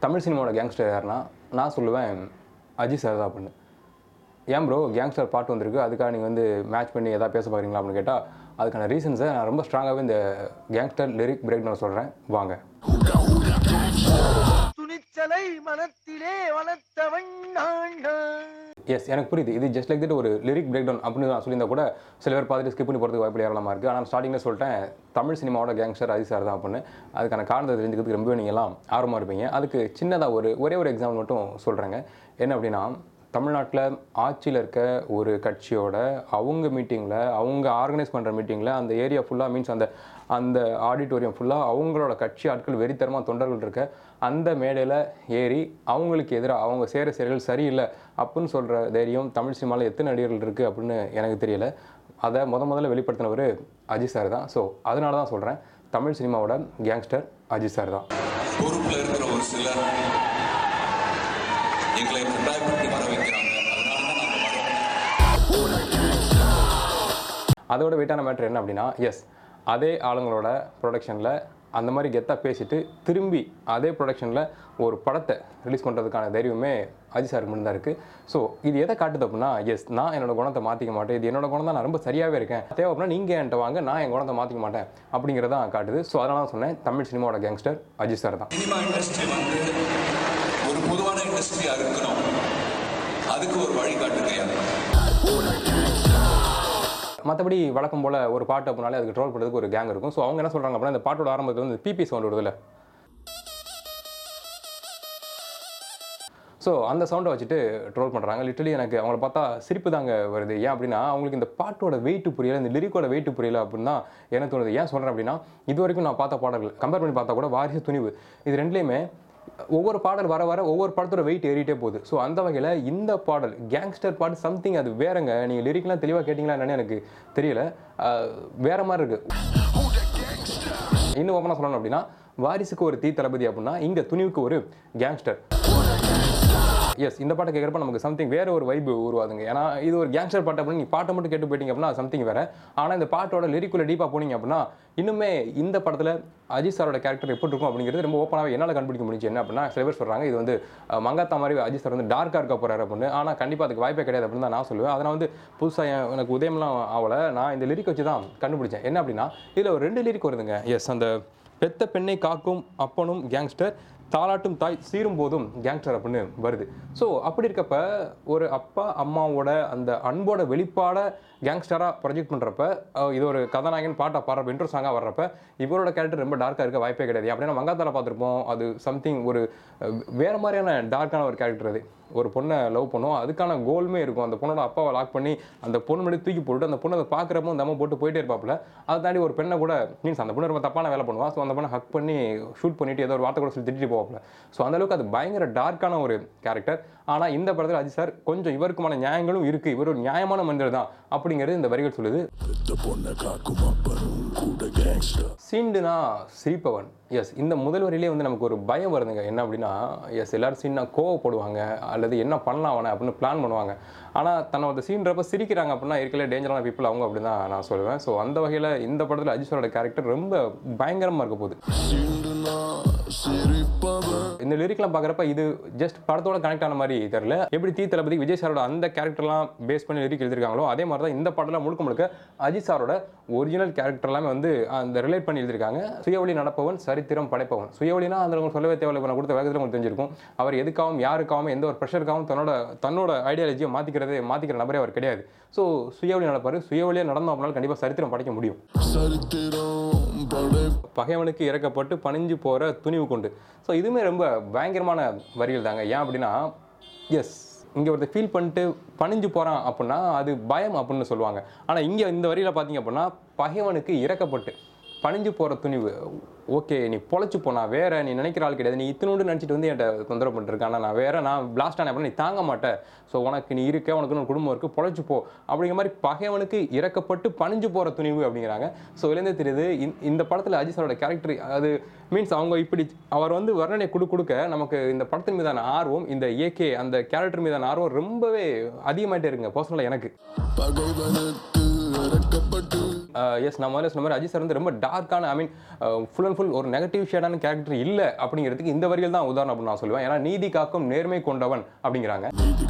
தமிழ் சினிமாவோட கேங்ஸ்டர் யாருன்னா நான் சொல்லுவேன் அஜித் சார் தான் அப்படின்னு ஏன் ப்ரோ கேங்ஸ்டர் பாட்டு வந்திருக்கு அதுக்காக நீங்கள் வந்து மேட்ச் பண்ணி எதாவது பேச பார்க்குறீங்களா அப்படின்னு கேட்டால் அதுக்கான ரீசன்ஸை நான் ரொம்ப ஸ்ட்ராங்காகவே இந்த கேங்ஸ்டர் லிரிக் பிரேக் நான் சொல்கிறேன் வாங்க துணிச்சலை மனத்திலே வளர்த்தவன் நான் நான். எஸ் எனக்கு புரியுது இது ஜஸ்ட் லைக் தட் ஒரு லிரிக் பிரேக் டவுன் அப்படின்னு நான் சொல்லியிருந்தா கூட சில பேர் பார்த்துட்டு ஸ்கிப் பண்ணி போகிறதுக்கு வாய்ப்பு ஏராளமாக இருக்குது ஆனால் ஸ்டார்டிங்கில் சொல்லிட்டேன் தமிழ் சினிமாவோட கேங்ஸ்டர் அஜித் சார் தான் அப்படின்னு அதுக்கான காரணத்தை தெரிஞ்சுக்கிறதுக்கு ரொம்ப நீங்கள்லாம் ஆர்வமாக இருப்பீங்க அதுக்கு சின்னதாக ஒரு ஒரே ஒரு எக்ஸாம்பிள் மட்டும் சொல்கிறேங்க என்ன அப்படின்னா தமிழ்நாட்டில் ஆட்சியில் இருக்க ஒரு கட்சியோட அவங்க மீட்டிங்கில் அவங்க ஆர்கனைஸ் பண்ணுற மீட்டிங்கில் அந்த ஏரியா ஃபுல்லாக மீன்ஸ் அந்த அந்த ஆடிட்டோரியம் ஃபுல்லாக அவங்களோட கட்சி ஆட்கள் வெறித்தரமாக தொண்டர்கள் இருக்க அந்த மேடையில் ஏறி அவங்களுக்கு எதிராக அவங்க சேர செயல்கள் சரியில்லை அப்படின்னு சொல்கிற தைரியம் தமிழ் சினிமாவில் எத்தனை நடிகர்கள் இருக்குது அப்படின்னு எனக்கு தெரியல அதை முத முதல்ல வெளிப்படுத்தினவர் அஜித் சார் தான் ஸோ அதனால தான் சொல்கிறேன் தமிழ் சினிமாவோட கேங்ஸ்டர் அஜித் சார் தான் பொறுப்புல இருக்கிற ஒரு சிலர் எங்களை கட்டாயப்படுத்தி வர வைக்கிறாங்க அதனால தான் நாங்கள் வரோம் அதோட வெயிட்டான மேட்ரு என்ன அப்படின்னா எஸ் அதே ஆளுங்களோட ப்ரொடக்ஷனில் அந்த மாதிரி கெத்தாக பேசிட்டு திரும்பி அதே ப்ரொடக்ஷனில் ஒரு படத்தை ரிலீஸ் பண்ணுறதுக்கான தைரியமே அஜித் சாருக்கு மட்டும் தான் இருக்குது ஸோ இது எதை காட்டுது அப்படின்னா எஸ் நான் என்னோட குணத்தை மாற்றிக்க மாட்டேன் இது என்னோட குணம் தான் நான் ரொம்ப சரியாகவே இருக்கேன் தேவை அப்படின்னா நீங்கள் என்கிட்ட வாங்க நான் என் குணத்தை மாற்றிக்க மாட்டேன் அப்படிங்கிறதான் காட்டுது ஸோ அதனால தான் சொன்னேன் தமிழ் சினிமாவோட கேங்ஸ்டர் அஜித் சார் தான் சினிமா இண்டஸ்ட்ரி வந்து ஒரு பொதுவான இண்டஸ்ட்ரியா இருக்கணும் அதுக்கு ஒரு வழிகாட்டு கிடையாது மற்றபடி வழக்கம் போல் ஒரு பாட்டு அப்படின்னாலே அதுக்கு ட்ரோல் பண்ணுறதுக்கு ஒரு கேங் இருக்கும் ஸோ அவங்க என்ன சொல்கிறாங்க அப்படின்னா இந்த பாட்டோட ஆரம்பத்தில் வந்து பிபி சவுண்ட் வருதுல்ல ஸோ அந்த சவுண்டை வச்சுட்டு ட்ரோல் பண்ணுறாங்க லிட்டலி எனக்கு அவங்கள பார்த்தா சிரிப்பு தாங்க வருது ஏன் அப்படின்னா அவங்களுக்கு இந்த பாட்டோட வெயிட் புரியல இந்த லிரிக்கோட வெயிட் புரியல அப்படின்னு தான் எனக்கு தோணுது ஏன் சொல்கிறேன் அப்படின்னா இது வரைக்கும் நான் பார்த்த பாடல்கள் கம்பேர் பண்ணி பார்த்தா கூட வாரிசு துணிவு இது ரெண்டுலேயுமே ஒவ்வொரு பாடல் வர வர ஒவ்வொரு படத்தோட வெயிட் ஏறிட்டே போகுது ஸோ அந்த வகையில் இந்த பாடல் கேங்ஸ்டர் பாட்டு சம்திங் அது வேறங்க நீங்கள் லிரிக்லாம் தெளிவாக கேட்டிங்களா என்னன்னு எனக்கு தெரியல அஹ், வேற மாதிரி இருக்கு இன்னும் ஓப்பனாக சொல்லணும் அப்படின்னா வாரிசுக்கு ஒரு தீ தளபதி அப்படின்னா இங்கே துணிவுக்கு ஒரு கேங்ஸ்டர் எஸ் இந்த பாட்டை கேட்குறப்ப நமக்கு சம்திங் வேற ஒரு வைப் உருவாதுங்க ஏன்னா இது ஒரு கேங்ஸ்டர் பாட்டு அப்படின்னு நீ பாட்டை மட்டும் கேட்டு போயிட்டீங்க அப்படின்னா சம்திங் வேற ஆனால் இந்த பாட்டோட லிரிக்குள்ள டீப்பாக போனீங்க அப்படின்னா இன்னுமே இந்த படத்தில் அஜித் சாரோட கேரக்டர் எப்படி இருக்கும் அப்படிங்கிறது ரொம்ப ஓப்பனாகவே என்னால் கண்டுபிடிக்க முடிஞ்சு என்ன அப்படின்னா சில பேர் சொல்கிறாங்க இது வந்து அஹ், மங்காத்தா மாதிரி அஜித் சார் வந்து டார்க்காக இருக்க போறாரு அப்படின்னு ஆனால் கண்டிப்பாக அதுக்கு வாய்ப்பே கிடையாது அப்படின்னு தான் நான் சொல்லுவேன் அதனால் வந்து புதுசாக எனக்கு உதயம்லாம் ஆகலை நான் இந்த லிரிக் வச்சு தான் கண்டுபிடிச்சேன் என்ன அப்படின்னா இதில் ஒரு ரெண்டு லிரிக் வருதுங்க எஸ் அந்த பெத்த பெண்ணை காக்கும் அப்பனும் கேங்ஸ்டர் தாலாட்டும் தாய் சீரும் போதும் கேங்ஸ்டர் அப்படின்னு வருது ஸோ அப்படி இருக்கப்ப ஒரு அப்பா அம்மாவோட அந்த அன்போட வெளிப்பாட கேங்ஸ்டராக ப்ரொஜெக்ட் பண்ணுறப்ப இது ஒரு கதாநாயகன் பாட்டை பாடுறப்ப இன்ட்ரோ சாங்காக வர்றப்ப இவரோட கேரக்டர் ரொம்ப டார்க்காக இருக்க வாய்ப்பே கிடையாது அப்படின்னா மங்காத்தால பார்த்துருப்போம் அது சம்திங் ஒரு அஹ், வேற மாதிரியான டார்க்கான ஒரு கேரக்டர் அது ஒரு பொண்ணை லவ் பண்ணும் அதுக்கான கோலுமே இருக்கும் அந்த பொண்ணோட அப்பாவை லாக் பண்ணி அந்த பொண்ணு முன்னாடி தூக்கி போட்டு அந்த பொண்ணை அதை பார்க்குறப்போ அந்த அம்மா போட்டு போயிட்டே இருப்பாப்புல அதை தாண்டி ஒரு பெண்ணை கூட மீன்ஸ் அந்த பொண்ணு ரொம்ப தப்பான வேலை பண்ணுவா ஸோ அந்த பொண்ணை ஹக் பண்ணி ஷூட் பண்ணிட்டு ஏதோ ஒரு வார்த்தை கூட சொல்லி திட்டிட்டு போவாப்புல ஸோ அந்த அளவுக்கு அது பயங்கர டார்க்கான ஒரு கேரக்டர் ஆனால் இந்த படத்தில் அஜித் சார் கொஞ்சம் இவருக்குமான நியாயங்களும் இருக்குது இவர் ஒரு நியாயமான மனிதர் தான் அப்படிங்கிறது இந்த வரிகள் சொல்லுது சீண்டுனா சிரிப்பவன் எஸ் இந்த முதல் வரியிலே வந்து நமக்கு ஒரு பயம் வருதுங்க என்ன அப்படின்னா எஸ் எல்லாரும் சீனா கோவப்படுவாங்க அல்லது என்ன பண்ணலாம் அவனை அப்படின்னு பிளான் பண்ணுவாங்க ஆனால் தன்னோட சீன்றப்ப சிரிக்கிறாங்க அப்படின்னா இருக்கல டேஞ்சரான பீப்புள் அவங்க அப்படி தான் நான் சொல்லுவேன் ஸோ அந்த வகையில் இந்த படத்தில் அஜித் சாரோட கேரக்டர் ரொம்ப பயங்கரமாக இருக்க போகுது இந்த லிரிக்லாம் பார்க்குறப்ப இது ஜஸ்ட் படத்தோட கனெக்ட் ஆன மாதிரி தெரியல எப்படி தீ தளபதி விஜய் சாரோட அந்த கேரக்டர்லாம் பேஸ் பண்ணி லிரிக் எழுதிருக்காங்களோ அதே மாதிரி தான் இந்த படத்தில் முழுக்க முழுக்க அஜித் சாரோட ஒரிஜினல் கேரக்டர் எல்லாமே வந்து அந்த ரிலேட் பண்ணி எழுதியிருக்காங்க சுயவழி நடப்பவன் சரித்திரம் படைப்பவன் சுயவழினா அந்த உங்களுக்கு சொல்லவே தேவையில்லை நான் கொடுத்த வேகத்தில் உங்களுக்கு தெரிஞ்சிருக்கும் அவர் எதுக்காகவும் யாருக்காகவும் எந்த ஒரு ப்ரெஷருக்காகவும் தன்னோட தன்னோட ஐடியாலஜியை மாற்றிக்கிறது மாற்றிக்கிற நபரே அவர் கிடையாது ஸோ சுயவழி நடப்பார் சுயவழியாக நடந்தோம் அப்படின்னாலும் கண்டிப்பாக சரித்திரம் படைக்க முடியும் பகைவனுக்கு இறக்கப்பட்டு பணிஞ்சு போகிற துணிவு கொண்டு ஸோ இதுவுமே ரொம்ப பயங்கரமான வரிகள் தாங்க ஏன் அப்படின்னா எஸ் இங்கே ஒருத்தர் ஃபீல் பண்ணிட்டு பணிஞ்சு போகிறான் அப்படின்னா அது பயம் அப்படின்னு சொல்லுவாங்க ஆனால் இங்கே இந்த வரியில் பார்த்தீங்க அப்படின்னா பகைவனுக்கு இறக்கப்பட்டு பணிஞ்சு போகிற துணிவு ஓகே நீ பொழைச்சு போனா வேற நீ நினைக்கிற ஆள் கிடையாது நீ இத்தனோடு நினச்சிட்டு வந்து என்கிட்ட தொந்தரவு பண்ணிருக்க ஆனால் நான் வேற நான் பிளாஸ்ட் ஆனேன் அப்படின்னா நீ தாங்க மாட்டேன் ஸோ உனக்கு நீ இருக்க உனக்கு ஒரு குடும்பம் இருக்குது பொழைச்சு போ அப்படிங்கிற மாதிரி பகைவனுக்கு இறக்கப்பட்டு பணிஞ்சு போகிற துணிவு அப்படிங்கிறாங்க ஸோ இதுலேருந்தே தெரியுது இந்த- இந்த படத்தில் அஜித் சாரோட கேரக்டர் அது மீன்ஸ் அவங்க இப்படி அவர் வந்து வர்ணனை கொடு கொடுக்க நமக்கு இந்த படத்தின் மீதான ஆர்வம் இந்த ஏகே அந்த கேரக்டர் மீதான ஆர்வம் ரொம்பவே அதிகமாயிட்டே இருக்குங்க பர்சனலாக எனக்கு எஸ் நான் முதல்ல சொன்ன மாதிரி அஜித் சார் வந்து ரொம்ப டார்க்கான I mean full and full ஒரு நெகட்டிவ் ஷேடான கேரக்டர் இல்லை அப்படிங்கிறதுக்கு இந்த வரிகள் தான் உதாரணம் அப்படின்னு நான் சொல்லுவேன் ஏன்னா நீதி காக்கும் நேர்மை கொண்டவன் அப்படிங்கிறாங்க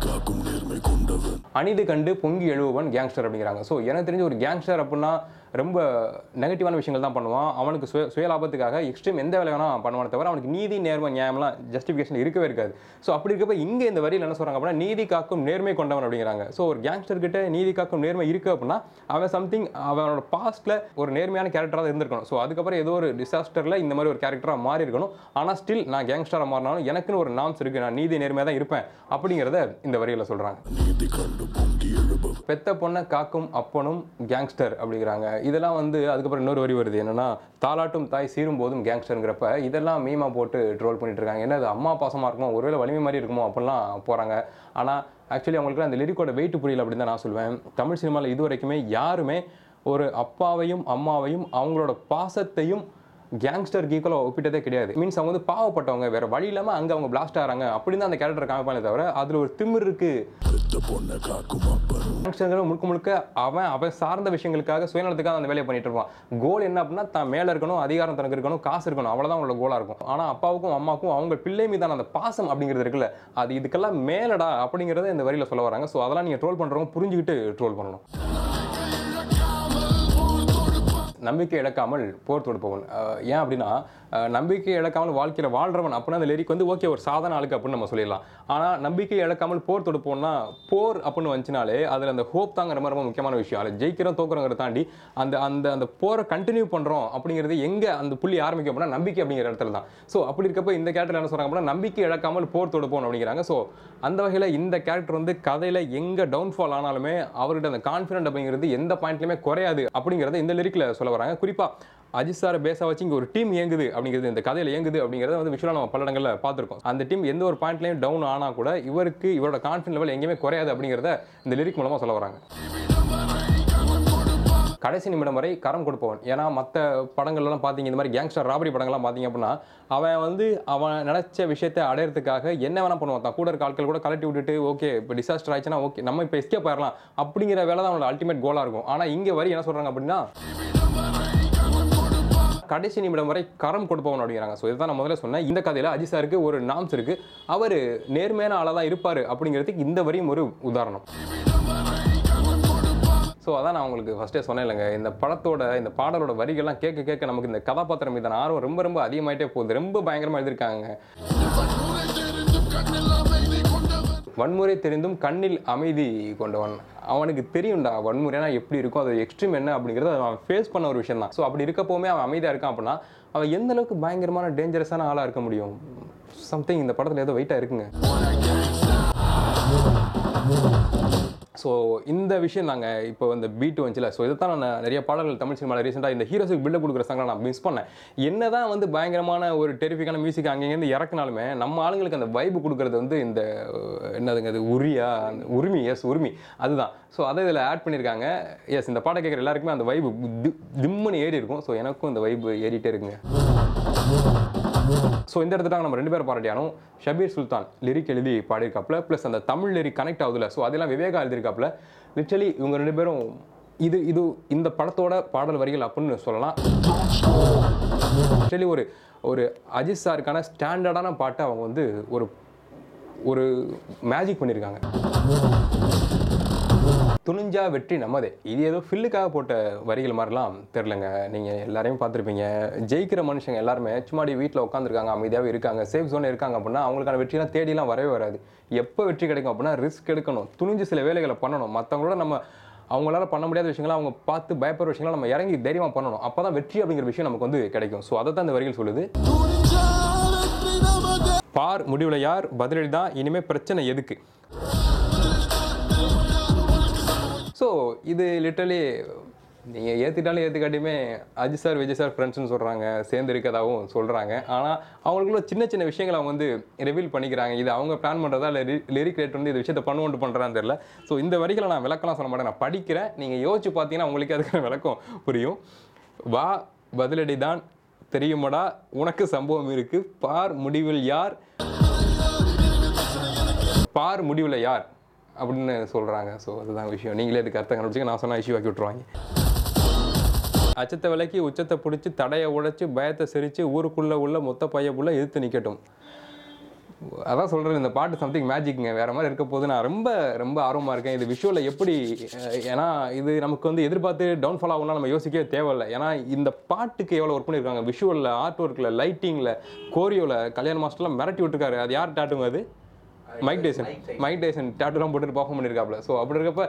அநீதி கண்டு பொங்கி எழுபவன் கேங்ஸ்டர் அப்படிங்கிறாங்க ஸோ எனக்கு தெரிஞ்ச ஒரு கேங்ஸ்டர் அப்படின்னா ரொம்ப நெகட்டிவான விஷயங்கள் தான் பண்ணுவான் அவனுக்கு சுய சுயலாபத்துக்காக எக்ஸ்ட்ரீம் எந்த வேலை வேணா பண்ணுவானே தவிர அவனுக்கு நீதி நேர்மை நியாயம்லாம் ஜஸ்டிஃபிகேஷன் இருக்கவே இருக்காது ஸோ அப்படி இருக்கப்ப இங்கே இந்த வரியில் என்ன சொல்கிறாங்க அப்படின்னா நீதி காக்கும் நேர்மை கொண்டவன் அப்படிங்கிறாங்க ஸோ ஒரு கேங்ஸ்டர் கிட்ட நீதி காக்கும் நேர்மை இருக்கு அப்படின்னா அவன் சம்திங் அவனோட பாஸ்ட்ல ஒரு நேர்மையான கேரக்டராக இருந்திருக்கணும் ஸோ அதுக்கப்புறம் ஏதோ ஒரு டிசாஸ்டரில் இந்த மாதிரி ஒரு கேரக்டராக மாறி இருக்கணும் ஆனால் ஸ்டில் நான் கேங்ஸ்டராக மாறினாலும் எனக்குன்னு ஒரு நாம்ஸ் இருக்கு நான் நீதி நேர்மையாக தான் இருப்பேன் அப்படிங்கிறத இந்த வரியில் சொல்கிறாங்க பெத்த பொண்ணை காக்கும் அப்பனும் கேங்ஸ்டர் அப்படிங்கிறாங்க இதெல்லாம் வந்து அதுக்கப்புறம் இன்னொரு வரி வருது என்னன்னா தாலாட்டும் தாய் சீரும் போதும் கேங்ஸ்டருங்கிறப்ப இதெல்லாம் மீமா போட்டு ட்ரோல் பண்ணிட்டு இருக்காங்க என்ன அது அம்மா பாசமாக இருக்குமோ ஒருவேளை வலிமை மாதிரி இருக்குமோ அப்படிலாம் போகிறாங்க ஆனால் ஆக்சுவலி அவங்களுக்கு அந்த லிரிக்கோட வெயிட் புரியல அப்படின்னு தான் நான் சொல்லுவேன் தமிழ் சினிமாவில் இது வரைக்குமே யாருமே ஒரு அப்பாவையும் அம்மாவையும் அவங்களோட பாசத்தையும் கேங்ஸ்டருக்கு ஈக்குவலாக ஒப்பிட்டதே கிடையாது மீன்ஸ் அவங்க வந்து பாவப்பட்டவங்க வேற வழி இல்லாமல் அங்கே அவங்க பிளாஸ்ட் ஆகிறாங்க அப்படின்னு தான் அந்த கேரக்டர் காமிப்பானே தவிர அதில் ஒரு திமிர் இருக்கு கேங்ஸ்டர்கள் முழுக்க முழுக்க அவன் அவன் சார்ந்த விஷயங்களுக்காக சுயநலத்துக்காக அந்த வேலையை பண்ணிட்டு இருப்பான் கோல் என்ன அப்படின்னா தான் மேலே இருக்கணும் அதிகாரம் தனக்கு இருக்கணும் காசு இருக்கணும் அவ்வளோதான் அவங்களோட கோலாக இருக்கும் ஆனால் அப்பாவுக்கும் அம்மாவுக்கும் அவங்க பிள்ளை மீதான அந்த பாசம் அப்படிங்கிறது இருக்குல்ல அது இதுக்கெல்லாம் மேலடா அப்படிங்கிறத இந்த வரியில் சொல்ல வராங்க ஸோ அதெல்லாம் நீங்கள் ட்ரோல் பண்ணுறவங்க புரிஞ்சுக்கிட்டு ட்ரோல் பண்ணணும் நம்பிக்கை இழக்காமல் போர் தொடுப்பவன் அஹ் ஏன் அப்படின்னா அஹ் நம்பிக்கை இழக்காமல் வாழ்க்கையில் வாழ்றவன் அப்படின்னா அந்த லிரிக் வந்து ஓகே ஒரு சாதாரண ஆளுக்கு அப்படின்னு நம்ம சொல்லிடலாம் ஆனால் நம்பிக்கை இழக்காமல் போர் தொடுப்போம்னா போர் அப்படின்னு வந்துச்சுனாலே அதில் அந்த ஹோப் தாங்க ரொம்ப ரொம்ப முக்கியமான விஷயம் அதில் ஜெயிக்கிறோம் தோக்குறோங்கிறத தாண்டி அந்த அந்த அந்த போரை கண்டினியூ பண்ணுறோம் அப்படிங்கிறது எங்கே அந்த புள்ளி ஆரம்பிக்கும் அப்படின்னா நம்பிக்கை அப்படிங்கிற இடத்துல தான் ஸோ அப்படி இருக்கப்ப இந்த கேரக்டர் என்ன சொல்கிறாங்க அப்படின்னா நம்பிக்கை இழக்காமல் போர் தொடுப்போம் அப்படிங்கிறாங்க ஸோ அந்த வகையில் இந்த கேரக்டர் வந்து கதையில் எங்கே டவுன்ஃபால் ஆனாலுமே அவர்கிட்ட அந்த கான்ஃபிடென்ட் அப்படிங்கிறது எந்த பாயிண்ட்லையுமே குறையாது அப்படிங்கிறத இந்த லிரிக்கில் சொல்ல வராங்க குறிப்பாக அஜித் சாரை பேச வச்சு இங்கே ஒரு டீம் இயங்குது அப்படிங்கிறது இந்த கதையில் இயங்குது அப்படிங்கிறத வந்து விஷுவலாக நம்ம பல இடங்களில் பார்த்துருக்கோம் அந்த டீம் எந்த ஒரு பாயிண்ட்லையும் டவுன் ஆனால் கூட இவருக்கு இவரோட கான்ஃபிடன்ட் லெவல் எங்கேயுமே குறையாது அப்படிங்கிறத இந்த லிரிக் மூலமாக சொல்ல வராங்க கடைசி நிமிடம் வரை கரம் கொடுப்பவன் ஏன்னா மற்ற படங்கள்லாம் பார்த்தீங்க இந்த மாதிரி கேங்ஸ்டர் ராபரி படங்கள்லாம் பார்த்தீங்க அப்படின்னா அவன் வந்து அவன் நினச்ச விஷயத்தை அடையிறதுக்காக என்ன வேணா பண்ணுவான் தான் கூட இருக்க ஆட்கள் கூட கலட்டி விட்டுட்டு ஓகே இப்போ டிசாஸ்டர் ஆயிடுச்சுன்னா ஓகே நம்ம இப்போ எஸ்கேப் ஆயிடலாம் அப்படிங்கிற வேலை தான் அவனோட அல்டிமேட் கோலாக இருக்கும் ஆனால் இங்கே வரி என்ன சொல்கிறாங்க அப்படின்னா கடைசி நிமிடம் வரை கரம் கொடுப்பவன் அப்படிங்கிறாங்க ஸோ இதுதான் நான் முதல்ல சொன்னேன் இந்த கதையில் அஜித் சாருக்கு ஒரு நாம்ஸ் இருக்கு அவர் நேர்மையான ஆளாக தான் இருப்பார் அப்படிங்கிறதுக்கு இந்த வரியும் ஒரு உதாரணம் ஸோ அதான் நான் உங்களுக்கு ஃபஸ்ட்டே சொன்னேன் இல்லைங்க இந்த படத்தோட இந்த பாடலோட வரிகள்லாம் கேட்க கேட்க நமக்கு இந்த கதாபாத்திரம் மீதான ஆர்வம் ரொம்ப ரொம்ப அதிகமாயிட்டே போகுது ரொம்ப பயங்கரமாக எழுதியிருக்காங்க வன்முறை தெரிந்தும் கண்ணில் அமைதி கொண்டவன் அவனுக்கு தெரியும்டா வன்முறைனா எப்படி இருக்கும் அது எக்ஸ்ட்ரீம் என்ன அப்படிங்கிறது அவன் ஃபேஸ் பண்ண ஒரு விஷயம் தான் ஸோ அப்படி இருக்கப்போவுமே அவன் அமைதியாக இருக்கான் அப்படின்னா அவன் எந்த அளவுக்கு பயங்கரமான டேஞ்சரஸான ஆளாக இருக்க முடியும் சம்திங் இந்த படத்தில் ஏதோ வெயிட்டாக இருக்குங்க ஸோ இந்த விஷயம் தாங்க இப்போ இந்த பீட் வந்துச்சுல ஸோ இதை தான் நான் நிறைய பாடல்கள் தமிழ் சினிமாவில் ரீசெண்டாக இந்த ஹீரோஸுக்கு பில்டப் கொடுக்குற சாங்கை நான் மிஸ் பண்ணேன் என்ன தான் வந்து பயங்கரமான ஒரு டெரிஃபிக்கான மியூசிக் அங்கேருந்து இறக்குனாலுமே நம்ம ஆளுங்களுக்கு அந்த வைப்பு கொடுக்குறது வந்து இந்த அஹ், என்னதுங்க அது உரியா அந்த உரிமை எஸ் உரிமை அதுதான் ஸோ அதை இதில் ஆட் பண்ணியிருக்காங்க எஸ் இந்த பாட்டை கேட்குற எல்லாருக்குமே அந்த வைப்பு திம்முன்னு ஏறி இருக்கும் ஸோ எனக்கும் இந்த வைப்பு ஏறிட்டே இருக்குங்க ஸோ இந்த இடத்துல நம்ம ரெண்டு பேரும் பாராட்டியானோம் ஷபீர் சுல்தான் லிரிக் எழுதி பாடியிருக்காப்புல ப்ளஸ் அந்த தமிழ் லிரிக் கனெக்ட் ஆகுதுல ஸோ அதெல்லாம் விவேகா எழுதியிருக்காப்புல லிட்ரலி இவங்க ரெண்டு பேரும் இது இது இந்த படத்தோட பாடல் வரிகள் அப்படின்னு சொல்லலாம் ஆக்சுவலி ஒரு ஒரு அஜித் சாருக்கான ஸ்டாண்டர்டான பாட்டை அவங்க வந்து ஒரு ஒரு மேஜிக் பண்ணியிருக்காங்க துணிஞ்சா வெற்றி நம்மதே இது ஏதோ ஃபில்லுக்காக போட்ட வரிகள் மாதிரிலாம் தெரிலங்க நீங்கள் எல்லாரையும் பார்த்துருப்பீங்க ஜெயிக்கிற மனுஷங்க எல்லாருமே சும்மாடி வீட்டில் உட்காந்துருக்காங்க அமைதியாகவே இருக்காங்க சேஃப் ஜோன் இருக்காங்க அப்படின்னா அவங்களுக்கான வெற்றிலாம் தேடிலாம் வரவே வராது எப்போ வெற்றி கிடைக்கும் அப்படின்னா ரிஸ்க் எடுக்கணும் துணிஞ்சு சில வேலைகளை பண்ணணும் மற்றவங்களோட நம்ம அவங்களால பண்ண முடியாத விஷயங்களை அவங்க பார்த்து பயப்படுற விஷயங்களை நம்ம இறங்கி தைரியமாக பண்ணணும் அப்போ தான் வெற்றி அப்படிங்கிற விஷயம் நமக்கு வந்து கிடைக்கும் ஸோ அதை தான் இந்த வரிகள் சொல்லுது பார் முடிவில் யார் பதிலடி தான் இனிமேல் பிரச்சனை எதுக்கு ஸோ இது லிட்டரலி நீங்கள் ஏற்றிட்டாலும் ஏற்றுக்காட்டியுமே அஜித் சார் விஜய் சார் ஃப்ரெண்ட்ஸ்னு சொல்கிறாங்க சேர்ந்து இருக்கதாகவும் சொல்கிறாங்க ஆனால் அவங்களுக்குள்ள சின்ன சின்ன விஷயங்களை அவங்க வந்து ரிவீல் பண்ணிக்கிறாங்க இது அவங்க பிளான் பண்ணுறதா இல்லை லிரிக் ரேட் வந்து இந்த விஷயத்தை பண்ணுவோன்ட்டு பண்ணுறான்னு தெரியல ஸோ இந்த வரிகளை நான் விளக்கலாம் சொல்ல மாட்டேன் நான் படிக்கிறேன் நீங்கள் யோசிச்சு பார்த்தீங்கன்னா உங்களுக்கு அதுக்கான விளக்கம் புரியும் வா பதிலடி தான் தெரியுமடா உனக்கு சம்பவம் இருக்கு பார் முடிவில் யார் பார் முடிவில் யார் அப்படின்னு சொல்கிறாங்க ஸோ அதுதான் விஷயம் நீங்களே இதுக்கு அர்த்தம் கண்டுபிடிச்சு நான் சொன்னால் இஷ்யூ ஆக்கி விட்ருவாங்க அச்சத்தை விலக்கி உச்சத்தை பிடிச்சி தடையை உடைச்சு பயத்தை சிரிச்சு ஊருக்குள்ள உள்ள மொத்த பையப்புள்ள எதிர்த்து நிக்கட்டும் அதான் சொல்கிறேன் இந்த பாட்டு சம்திங் மேஜிக்ங்க வேற மாதிரி இருக்க போது நான் ரொம்ப ரொம்ப ஆர்வமாக இருக்கேன் இது விஷுவலில் எப்படி அஹ், ஏன்னா இது நமக்கு வந்து எதிர்பார்த்து டவுன்ஃபால் ஆகும்னா நம்ம யோசிக்கவே தேவையில்லை ஏன்னா இந்த பாட்டுக்கு எவ்வளோ ஒர்க் பண்ணியிருக்காங்க விஷுவலில் ஆர்ட் ஒர்க்கில் லைட்டிங்கில் கோரியோவில் கல்யாண மாஸ்டர்லாம் மிரட்டி விட்டுருக்காரு அது யார் டாட்டுங்க அது மைக் டேசன் மைக் டேசன் டாட்டுலாம் போட்டு பர்ஃபார்ம் பண்ணியிருக்காப்ல ஸோ அப்படி இருக்கப்ப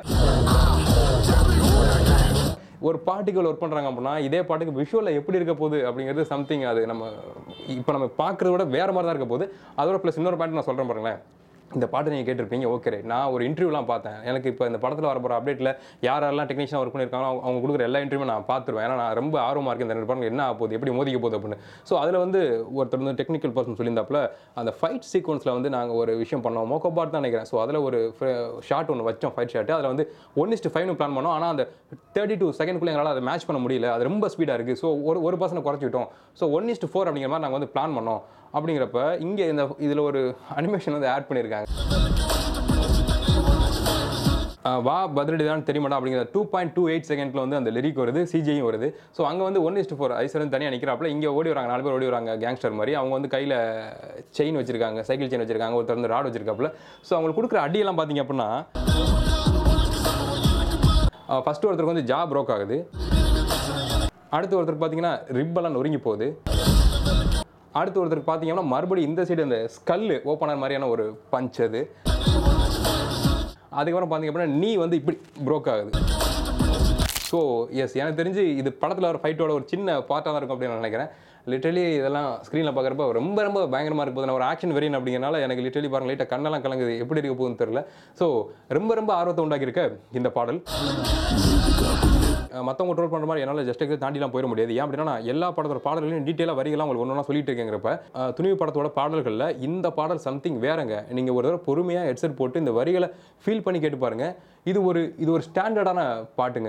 ஒரு பாட்டுக்கு ஒர்க் பண்ணுறாங்க அப்படின்னா இதே பாட்டுக்கு விஷுவலில் எப்படி இருக்க போகுது அப்படிங்கிறது சம்திங் அது நம்ம இப்போ நம்ம பார்க்குறத விட வேறு மாதிரி தான் இருக்க போகுது அதோட ப்ளஸ் இன்னொரு பாயிண்ட் நான் சொல்கிறேன் பாருங்களேன் இந்த பாட்டு நீங்கள் கேட்டிருப்பீங்க ஓகே ரைட் நான் ஒரு இன்டர்வியூலாம் பார்த்தேன் எனக்கு இப்போ இந்த படத்தில் வர போகிற அப்டேட்டில் யார் யாரெல்லாம் டெக்னீஷியன் ஒர்க் பண்ணியிருக்காங்களோ அவங்க- அவங்க கொடுக்குற எல்லா இன்டர்வியூ நான் பார்த்துருவேன் ஏன்னா நான் ரொம்ப ஆர்வமாக இருக்கேன் இந்த ரெண்டு படம் என்ன ஆக போகுது எப்படி மோதிக்க போகுது அப்படின்னு ஸோ அதில் வந்து ஒருத்தர் வந்து டெக்னிக்கல் பர்சன் சொல்லியிருந்தாப்புல அந்த ஃபைட் சீக்வன்ஸில் வந்து நாங்கள் ஒரு விஷயம் பண்ணோம் மோக்கோபாட் தான் நினைக்கிறேன் ஸோ அதில் ஒரு ஷாட் ஒன்று வச்சோம் ஃபைட் ஷாட் அதில் வந்து ஒன் இஸ்ட் ஃபைவ்னு பிளான் பண்ணோம் ஆனால் அந்த தேர்ட்டி டூ செகண்ட்குள்ளே எங்களால் அதை மேட்ச் பண்ண முடியல அது ரொம்ப ஸ்பீடாக இருக்குது ஸோ ஒரு ஒரு பர்சனை குறைச்சிட்டோம் ஸோ ஒன் இஸ்ட் ஃபோர் அப்படிங்கிற மாதிரி நாங்கள் வந்து பிளான் பண்ணோம் அப்படிங்கிறப்ப இங்கே இந்த இதில் ஒரு அனிமேஷன் வந்து ஆட் பண்ணியிருக்காங்க ஆஹ் வா பதிலடி தான் தெரியுமாடா அப்படிங்கிற டூ பாயிண்ட் டூ எயிட் செகண்ட்ல வந்து அந்த லிரிக் வருது சிஜியும் வருது ஸோ அங்கே வந்து ஒன் இஸ்ட் ஃபோர் ஐஸ்வரன் தனியாக நிற்கிறாப்புல இங்கே ஓடி வராங்க நாலு பேர் ஓடி வராங்க கேங்ஸ்டர் மாதிரி அவங்க வந்து கையில் செயின் வச்சிருக்காங்க சைக்கிள் செயின் வச்சிருக்காங்க ஒருத்தர் வந்து ராட் வச்சிருக்காப்புல ஸோ அவங்களுக்கு கொடுக்குற அடியெல்லாம் பார்த்தீங்க அப்படின்னா ஃபர்ஸ்ட் ஒருத்தருக்கு வந்து ஜா ப்ரோக் ஆகுது அடுத்து ஒருத்தருக்கு பார்த்தீங்கன்னா ரிப்பெல்லாம் நொறுங்கி போகுது அடுத்து ஒருத்தருக்கு பார்த்தீங்கன்னா மறுபடியும் இந்த சைடு அந்த ஸ்கல்லு ஓப்பனர் மாதிரியான ஒரு பஞ்ச் அது அதுக்கப்புறம் பார்த்தீங்க அப்படின்னா நீ வந்து இப்படி ப்ரோக் ஆகுது ஸோ எஸ் எனக்கு தெரிஞ்சு இது படத்தில் வர ஃபைட்டோட ஒரு சின்ன பார்ட்டாக தான் இருக்கும் அப்படின்னு நான் நினைக்கிறேன் லிட்டரலி இதெல்லாம் ஸ்க்ரீனில் பார்க்குறப்ப ரொம்ப ரொம்ப பயங்கரமாக இருக்க போது நான் ஒரு ஆக்ஷன் வெரியன் அப்படிங்கிறனால எனக்கு லிட்டரலி பாருங்க லைட்டாக கண்ணெல்லாம் கலங்குது எப்படி இருக்க போகுதுன்னு தெரியல ஸோ ரொம்ப ரொம்ப ஆர்வத்தை உண்டாக்கியிருக்க இந்த பாடல் மற்றவங்க ட்ரோல் பண்ணுற மாதிரி என்னால் ஜஸ்ட் தாண்டிலாம் போயிட முடியாது ஏன் அப்படின்னா நான் எல்லா படத்தோட பாடல்களையும் டீட்டெயிலாக வரிகளாக உங்களுக்கு ஒன்று ஒன்றா சொல்லிட்டு இருக்கேங்கிறப்ப அஹ், துணிவு படத்தோட பாடல்களில் இந்த பாடல் சம்திங் வேறங்க நீங்கள் ஒரு தடவை பொறுமையாக ஹெட்செட் போட்டு இந்த வரிகளை ஃபீல் பண்ணி கேட்டு பாருங்க இது ஒரு இது ஒரு ஸ்டாண்டர்டான பாட்டுங்க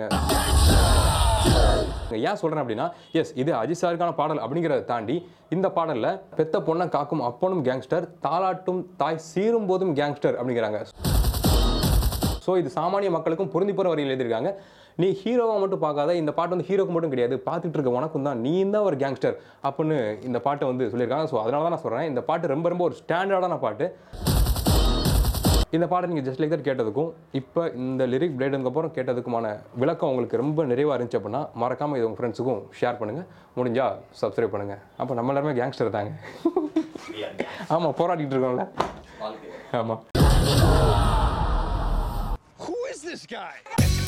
ஏன் சொல்கிறேன் அப்படின்னா எஸ் இது அஜித் சாருக்கான பாடல் அப்படிங்கிறத தாண்டி இந்த பாடலில் பெத்த பொண்ணை காக்கும் அப்பனும் கேங்ஸ்டர் தாலாட்டும் தாய் சீரும் போதும் கேங்ஸ்டர் அப்படிங்கிறாங்க ஸோ இது சாமானிய மக்களுக்கும் பொருந்தி போகிற வரியில் எழுதியிருக்காங்க நீ ஹீரோவை மட்டும் பார்க்காத இந்த பாட்டு வந்து ஹீரோக்கு மட்டும் கிடையாது பார்த்துட்டு இருக்க உனக்கும் தான் நீ தான் ஒரு கேங்ஸ்டர் அப்படின்னு இந்த பாட்டை வந்து சொல்லியிருக்காங்க ஸோ அதனால தான் நான் சொல்கிறேன் இந்த பாட்டு ரொம்ப ரொம்ப ஒரு ஸ்டாண்டர்டான பாட்டு இந்த பாட்டை நீங்கள் ஜஸ்ட் லைக் தட் கேட்டதுக்கும் இப்போ இந்த லிரிக் பிளேடுக்கு அப்புறம் கேட்டதுக்குமான விளக்கம் உங்களுக்கு ரொம்ப நிறைவாக இருந்துச்சு அப்படின்னா மறக்காமல் இது உங்கள் ஃப்ரெண்ட்ஸுக்கும் ஷேர் பண்ணுங்கள் முடிஞ்சால் சப்ஸ்கிரைப் பண்ணுங்கள் அப்போ நம்ம எல்லாருமே கேங்ஸ்டர் தாங்க ஆமாம் போராடிட்டு இருக்கோம்ல ஆமாம் Who is this guy?